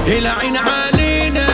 العين علينا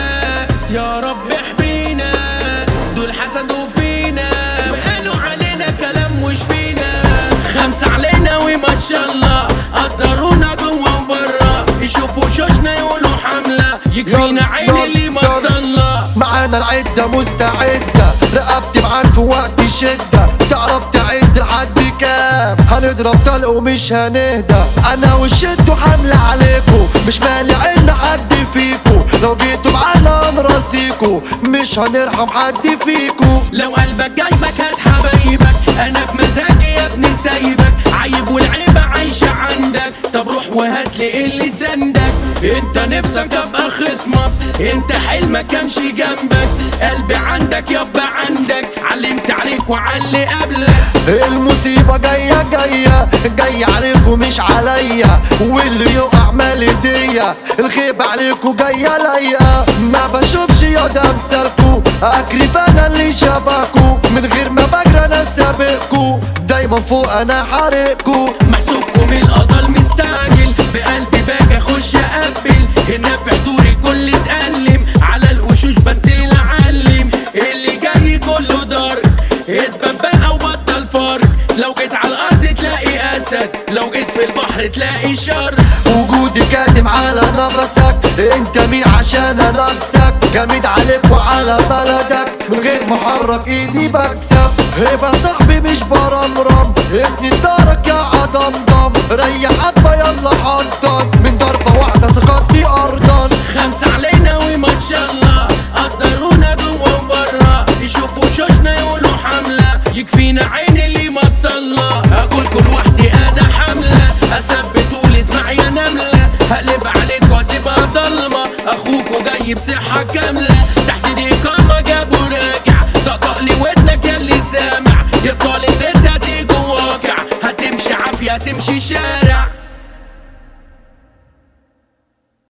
يا رب احمينا دول حسدوا فينا وقالوا علينا كلام مش فينا خمسة علينا وما شاء الله قدرونا جوا وبرا يشوفوا شوشنا يقولوا حملة يكفينا يلا، عين اللي ما يلا. صلى معانا العدة مستعدة رقبتي معاك في وقت شدة تعرف تعد لحد كام هنضرب طلق ومش هنهدى انا وشدوا حملة عليكو مش مالي عين حد فيكو لو جيتوا معانا هنراسيكو مش هنرحم حد فيكو لو قلبك جايبك هات حبايبك انا بمزاجي يا ابني سايبك عيب والعيبة عايشة عندك طب روح وهات لي اللي سندك انت نفسك ابقى خصمك انت حلمك امشي جنبك قلبي عندك يابا عندك علمت عليك وعلي قبلك المصيبة جاية جاية جاية عليكم مش عليا واللي يقع مال ايديا الخيبة عليكم جاية ليا ما بشوفش يا ده امثالكوا اكرف انا اللي شبهكوا من غير ما بجري انا سابقكوا دايما فوق انا حارقكوا محسوبكم القضا المستعجل بقلبي باجي اخش اقبل هنا في حضوري كل اتألم على الوشوش بنزل اعلم اللي جاي كله دارك اثبت بقى وبطل فرق لو جيت على الارض تلاقي اسد لو جيت في البحر تلاقي شر وجودي كاتم على نفسك انت مين عشان نفسك جامد عليك وعلى بلدك من غير ما احرك ايدي بكسب هيبقى صاحبي مش برمرم اسند دارك يا عضمضم ريح حبه يلا حضن من ضربه واحده سقطتي ارضا خمسة علينا وما شاء الله قدرونا جوا وبرا يشوفوا شوشنا يقولوا حملة يكفينا عين اللي ما تصلى اقول كل وحدي انا حملة اثبت قول اسمع يا نملة هقلب عليك وهتبقى ضلمة اخوكوا جاي بصحة كاملة تحت دي قامة جابوا راجع طقطق لي ودنك يا اللي سامع يا طالب انت هتيجي واقع هتمشي عافية هتمشي شارع